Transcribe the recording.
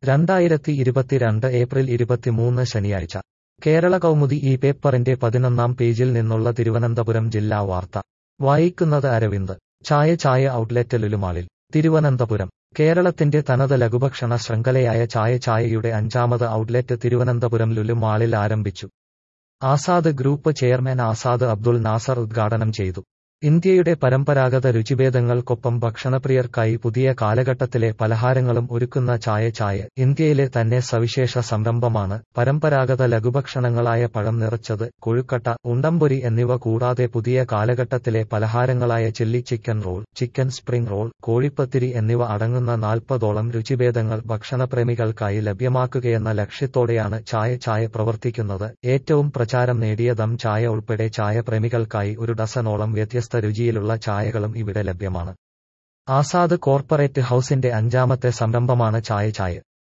രണ്ടായിരത്തി ഇരുപത്തിരണ്ട് ഏപ്രിൽ ഇരുപത്തിമൂന്ന് ശനിയാഴ്ച കേരള കൗമുദി ഈ പേപ്പറിന്റെ പതിനൊന്നാം പേജിൽ നിന്നുള്ള തിരുവനന്തപുരം ജില്ലാ വാർത്ത വായിക്കുന്നത് അരവിന്ദ് ചായ ചായ ഔട്ട്ലെറ്റ് ലുലുമാളിൽ തിരുവനന്തപുരം കേരളത്തിന്റെ തനത് ലഘുഭക്ഷണ ശൃംഖലയായ ചായ ചായയുടെ അഞ്ചാമത് ഔട്ട്ലെറ്റ് തിരുവനന്തപുരം ലുലു മാളിൽ ആരംഭിച്ചു ആസാദ് ഗ്രൂപ്പ് ചെയർമാൻ ആസാദ് അബ്ദുൾ നാസർ ഉദ്ഘാടനം ചെയ്തു ഇന്ത്യയുടെ പരമ്പരാഗത രുചിഭേദങ്ങൾക്കൊപ്പം ഭക്ഷണപ്രിയർക്കായി പുതിയ കാലഘട്ടത്തിലെ പലഹാരങ്ങളും ഒരുക്കുന്ന ചായ ചായ ഇന്ത്യയിലെ തന്നെ സവിശേഷ സംരംഭമാണ് പരമ്പരാഗത ലഘുഭക്ഷണങ്ങളായ പഴം നിറച്ചത് കൊഴുക്കട്ട ഉണ്ടംപൊരി എന്നിവ കൂടാതെ പുതിയ കാലഘട്ടത്തിലെ പലഹാരങ്ങളായ chilli chicken roll chicken spring roll കോഴിപ്പത്തിരി എന്നിവ അടങ്ങുന്ന നാൽപ്പതോളം രുചിഭേദങ്ങൾ ഭക്ഷണപ്രേമികൾക്കായി ലഭ്യമാക്കുകയെന്ന ലക്ഷ്യത്തോടെയാണ് ചായ ചായ പ്രവർത്തിക്കുന്നത് ഏറ്റവും പ്രചാരം നേടിയ ദം ചായ ഉൾപ്പെടെ ചായ പ്രേമികൾക്കായി ഒരു ഡസനോളം വ്യത്യസ്ത രുചിയിലുള്ള ചായകളും ഇവിടെ ലഭ്യമാണ് ആസാദ് കോർപ്പറേറ്റ് ഹൌസിന്റെ അഞ്ചാമത്തെ സംരംഭമാണ് ചായ ചായ